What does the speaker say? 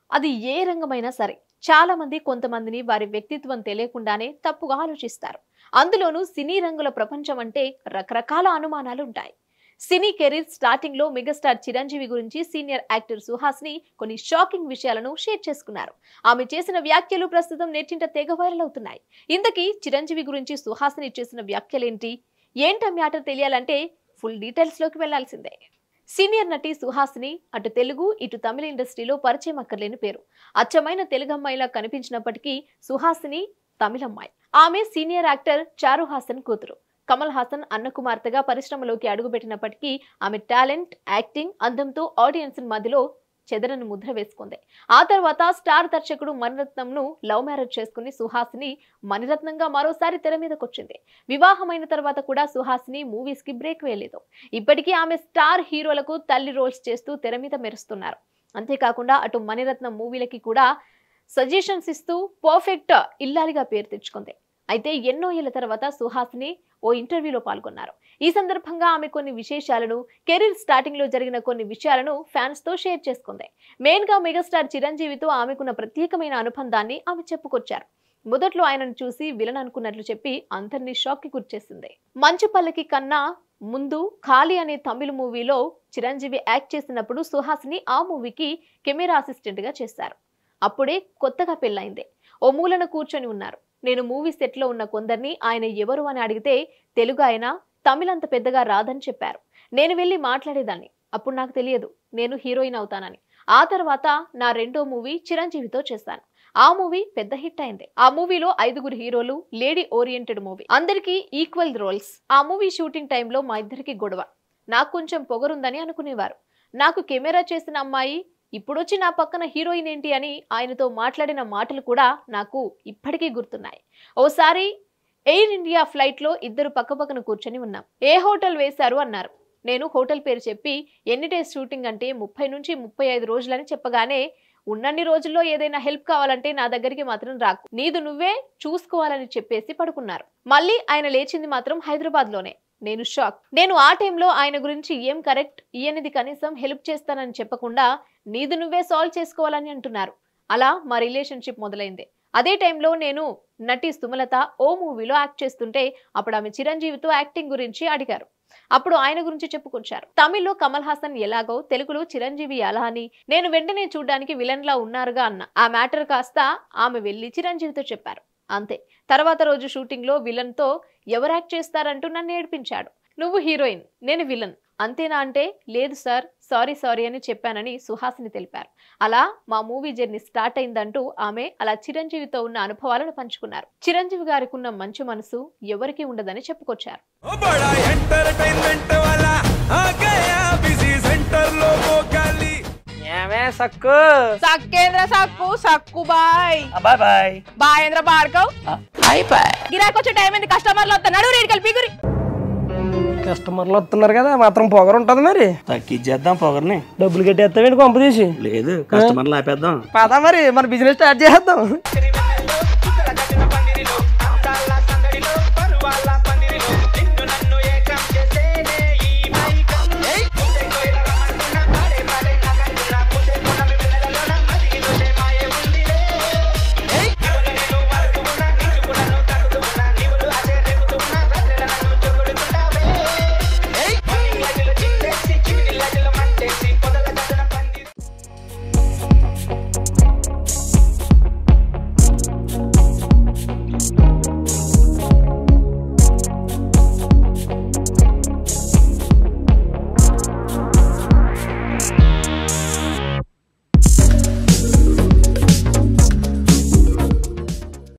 అది ఏ రంగమైనా సరే చాలా మంది కొంతమందిని వారి వ్యక్తిత్వం తెలియకుండానే తప్పుగా ఆలోచిస్తారు అందులోనూ సినీ రంగుల ప్రపంచం అంటే రకరకాల అనుమానాలు ఉంటాయి సినీ కెరీర్ స్టార్టింగ్ లో మెగాస్టార్ చిరంజీవి గురించి సీనియర్ యాక్టర్ సుహాస్ని కొన్ని షాకింగ్ విషయాలను షేర్ చేసుకున్నారు ఆమె చేసిన వ్యాఖ్యలు ప్రస్తుతం నెట్టింట తెగ వైరల్ అవుతున్నాయి ఇంతకీ చిరంజీవి గురించి సుహాస్ని చేసిన వ్యాఖ్యలేంటి ఏంటా మ్యాటర్ తెలియాలంటే ఫుల్ డీటెయిల్స్ లోకి వెళ్లాల్సిందే సీనియర్ నటి సుహాసిని అటు తెలుగు ఇటు తమిళ ఇండస్ట్రీలో పరిచయం అక్కర్లేని పేరు అచ్చమైన తెలుగు అమ్మాయిలా కనిపించినప్పటికీ సుహాసిని తమిళమ్మాయి ఆమె సీనియర్ యాక్టర్ చారు హాసన్ కూతురు కమల్ హాసన్ అన్న కుమార్తెగా పరిశ్రమలోకి అడుగుపెట్టినప్పటికీ ఆమె టాలెంట్ యాక్టింగ్ అందంతో ఆడియన్స్ మధ్యలో చెదరని ముద్ర వేసుకుంది ఆ తర్వాత స్టార్ దర్శకుడు మణిరత్నంను లవ్ మ్యారేజ్ చేసుకుని సుహాసిని మణిరత్నంగా మరోసారి తెర మీదకొచ్చింది వివాహమైన తర్వాత కూడా సుహాసిని మూవీస్ కి బ్రేక్ వేయలేదు ఇప్పటికీ ఆమె స్టార్ హీరోలకు తల్లి రోల్స్ చేస్తూ తెర మీద మెరుస్తున్నారు అంతేకాకుండా అటు మణిరత్నం మూవీలకి కూడా సజెషన్స్ ఇస్తూ పర్ఫెక్ట్ ఇల్లాలిగా పేరు తెచ్చుకుంది అయితే ఎన్నో ఏళ్ల తర్వాత సుహాసిని ఓ ఇంటర్వ్యూలో పాల్గొన్నారు ఈ సందర్భంగా ఆమె కొన్ని విశేషాలను కెరీర్ స్టార్టింగ్ లో జరిగిన కొన్ని విషయాలను ఫ్యాన్స్ తో షేర్ చేసుకుంది మెయిన్ గా మెగాస్టార్ చిరంజీవితో ఆమెకున్న ప్రత్యేకమైన అనుబంధాన్ని ఆమె చెప్పుకొచ్చారు మొదట్లో ఆయనను చూసి విలన్ అనుకున్నట్లు చెప్పి అందరినీ షాక్ కి గుర్చేసింది మంచు పల్లకి కన్నా ముందు ఖాళీ అనే తమిళ మూవీలో చిరంజీవి యాక్ట్ చేసినప్పుడు సుహాసిని ఆ మూవీకి కెమెరా అసిస్టెంట్ గా చేశారు అప్పుడే కొత్తగా పెళ్ళైంది ఓ మూలన కూర్చొని ఉన్నారు నేను మూవీ సెట్లో ఉన్న కొందరిని ఆయన ఎవరు అని అడిగితే తెలుగు ఆయన తమిళ అంత పెద్దగా రాదని చెప్పారు నేను వెళ్ళి మాట్లాడేదాన్ని అప్పుడు నాకు తెలియదు నేను హీరోయిన్ అవుతానని ఆ తర్వాత నా రెండో మూవీ చిరంజీవితో చేశాను ఆ మూవీ పెద్ద హిట్ అయింది ఆ మూవీలో ఐదుగురు హీరోలు లేడీ ఓరియంటెడ్ మూవీ అందరికీ ఈక్వల్ రోల్స్ ఆ మూవీ షూటింగ్ టైంలో మా ఇద్దరికి గొడవ నాకు కొంచెం పొగరుందని అనుకునేవారు నాకు కెమెరా చేసిన అమ్మాయి ఇప్పుడొచ్చి నా పక్కన హీరోయిన్ ఏంటి అని ఆయనతో మాట్లాడిన మాటలు కూడా నాకు ఇప్పటికీ గుర్తున్నాయి ఓసారి ఎయిర్ ఇండియా ఫ్లైట్లో ఇద్దరు పక్కపక్కన కూర్చొని ఉన్నాం ఏ హోటల్ వేశారు అన్నారు నేను హోటల్ పేరు చెప్పి ఎన్ని డేస్ షూటింగ్ అంటే ముప్పై నుంచి ముప్పై ఐదు రోజులని చెప్పగానే ఉన్నన్ని రోజుల్లో ఏదైనా హెల్ప్ కావాలంటే నా దగ్గరికి మాత్రం రాకు నీదు నువ్వే చూసుకోవాలని చెప్పేసి పడుకున్నారు మళ్ళీ ఆయన లేచింది మాత్రం హైదరాబాద్ లోనే నేను షాక్ నేను ఆ టైంలో ఆయన గురించి ఏం కరెక్ట్ ఈయనది కనీసం హెల్ప్ చేస్తానని చెప్పకుండా నీది నువ్వే సాల్వ్ చేసుకోవాలని అంటున్నారు అలా మా రిలేషన్షిప్ మొదలైంది అదే టైంలో నేను నటి సుమలత ఓ మూవీలో యాక్ట్ చేస్తుంటే అప్పుడు ఆమె చిరంజీవితో యాక్టింగ్ గురించి అడిగారు అప్పుడు ఆయన గురించి చెప్పుకొచ్చారు తమిళ్లో కమల్ హాసన్ ఎలాగో తెలుగులో చిరంజీవి ఎలా అని నేను వెంటనే చూడ్డానికి విలన్ లా ఉన్నారుగా అన్న ఆ మ్యాటర్ కాస్త ఆమె వెళ్లి చిరంజీవితో చెప్పారు అంతే తర్వాత రోజు షూటింగ్ లో విలన్ తో ఎవరు యాక్ట్ చేస్తారంటూ నన్ను ఏడిపించాడు నువ్వు హీరోయిన్ నేను విలన్ అంతేనా అంటే లేదు సార్ సారీ సారీ అని చెప్పానని సుహాసిని తెలిపారు అలా మా మూవీ జర్నీ స్టార్ట్ అయిందంటూ ఆమె అలా చిరంజీవితో ఉన్న అనుభవాలను పంచుకున్నారు చిరంజీవి గారికి ఉన్న మంచి మనసు ఎవరికీ ఉండదని చెప్పుకొచ్చారు ओ बड़ा एंटरटेनमेंट वाला आ गया बिजी सेंटर लोगों का ली ఏమే సక్కు సక్కేంద్ర సక్కు సక్కు బాయ్ బాయ్ బాయ్ బాయేంద్ర బాడ్కవ్ బాయ్ బాయ్ గిరాకి వచ్చే టైం ఏంది కస్టమర్లు వస్తున్నాడు రేడికి వెళ్ళి పిగురి కస్టమర్లు వస్తున్నారు కదా మాత్రం పొగరు ఉంటుంది మరి తగ్గించేద్దాం పొగర్ని డబ్బులు కట్టేస్తావేంటి కొంప తీసి లేదు కస్టమర్లు ఆపేద్దాం పదా మరి మన బిజినెస్ స్టార్ట్ చేద్దాం